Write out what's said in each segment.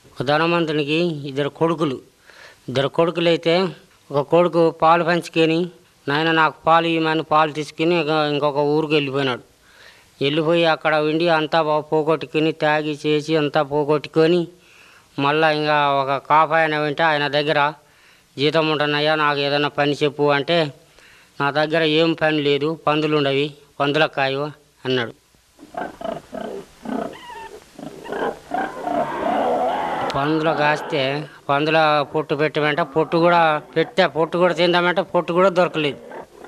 ఒక ధనవంతునికి ఇద్దరు కొడుకులు ఇద్దరు కొడుకులు అయితే ఒక కొడుకు పాలు పంచుకొని నాయన నాకు పాలు ఇవ్వమని పాలు తీసుకుని ఇక ఇంకొక ఊరికి వెళ్ళిపోయినాడు వెళ్ళిపోయి అక్కడ ఉండి అంతా బా- పోగొట్టుకుని తాగి చేసి అంతా పోగొట్టుకొని మళ్ళా ఇంకా ఒక కాఫీ ఆయన వింటే ఆయన దగ్గర జీతం ఉంటున్నాయా నాకు ఏదైనా పని చెప్పు అంటే నా దగ్గర ఏం పని లేదు పందులు ఉండవి పందుల కాయు అన్నాడు పందులు కాస్తే పందుల పొట్టు పెట్టమంటే పొట్టు కూడా పెట్టే పొట్టు కూడా తిందామంటే పొట్టు కూడా దొరకలేదు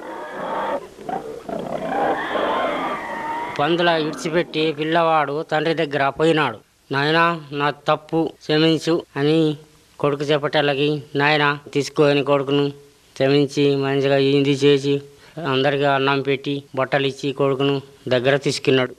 పందుల ఇడిచిపెట్టి పిల్లవాడు తండ్రి దగ్గర పోయినాడు నాయనా నా తప్పు క్షమించు అని కొడుకు చెప్పటాలకి నాయన తీసుకొని కొడుకును క్షమించి మంచిగా ఇది చేసి అందరికీ అన్నం పెట్టి బట్టలు ఇచ్చి కొడుకును దగ్గర తీసుకున్నాడు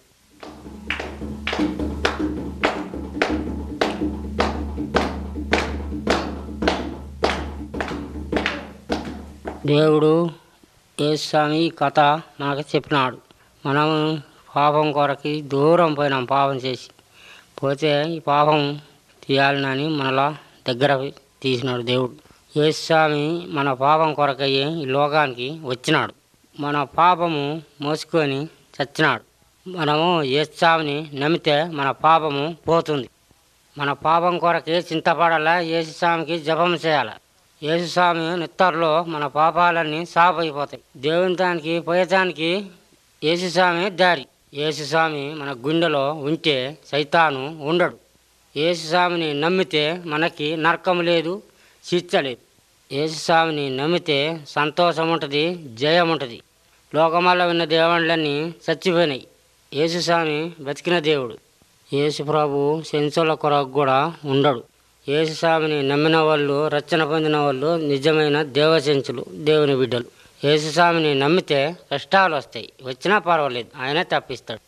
దేవుడు యేస్వామి ఈ కథ మనకు చెప్పినాడు మనం పాపం కొరకి దూరం పోయినాం పాపం చేసి పోతే ఈ పాపం తీయాలని మనలా దగ్గర తీసినాడు దేవుడు యేస్వామి మన పాపం కొరకయ్యి ఈ లోకానికి వచ్చినాడు మన పాపము మోసుకొని చచ్చినాడు మనము యేస్వామిని నమ్మితే మన పాపము పోతుంది మన పాపం కొరకి చింతపడాలా యేసుస్వామికి జపం చేయాలి యేసుస్వామి నిత్తర్లో మన పాపాలన్నీ సాఫ్ అయిపోతాయి దేవుని దానికి పోయేదానికి యేసుస్వామి దారి యేసుస్వామి మన గుండెలో ఉంటే సైతాను ఉండడు యేసుస్వామిని నమ్మితే మనకి నరకం లేదు శిక్ష లేదు యేసుస్వామిని నమ్మితే సంతోషం ఉంటుంది జయం ఉంటుంది లోకమాల ఉన్న దేవుళ్ళన్నీ చచ్చిపోయినాయి యేసుస్వామి బతికిన దేవుడు యేసు ప్రభు సెన్సుల కొరకు కూడా ఉండడు యేసుస్వామిని నమ్మిన వాళ్ళు రచన పొందిన వాళ్ళు నిజమైన దేవశంచులు దేవుని బిడ్డలు యేసుస్వామిని నమ్మితే కష్టాలు వస్తాయి వచ్చినా పర్వాలేదు ఆయనే తప్పిస్తాడు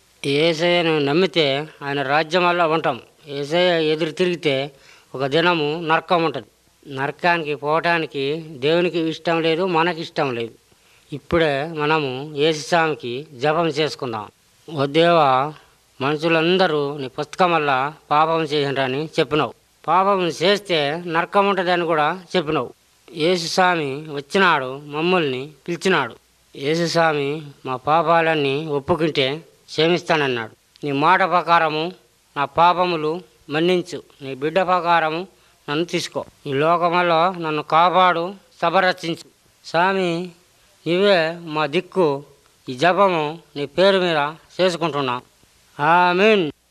ఏసయ్యను నమ్మితే ఆయన రాజ్యం వల్ల ఉంటాం ఏసయ్య ఎదురు తిరిగితే ఒక దినము నరకం ఉంటుంది నరకానికి పోవటానికి దేవునికి ఇష్టం లేదు మనకి ఇష్టం లేదు ఇప్పుడే మనము యేసుస్వామికి జపం చేసుకుందాం ఓ దేవా మనుషులందరూ నీ పుస్తకం వల్ల పాపం చేయండి చెప్పినావు పాపం చేస్తే నరకం ఉంటుందని కూడా చెప్పినావు యేసుస్వామి వచ్చినాడు మమ్మల్ని పిలిచినాడు యేసుస్వామి మా పాపాలన్నీ ఒప్పుకుంటే క్షమిస్తానన్నాడు నీ మాట ప్రకారము నా పాపములు మన్నించు నీ బిడ్డ ప్రకారము నన్ను తీసుకో ఈ లోకములో నన్ను కాపాడు సభరచించు స్వామి నీవే మా దిక్కు ఈ జపము నీ పేరు మీద చేసుకుంటున్నా ఆమెన్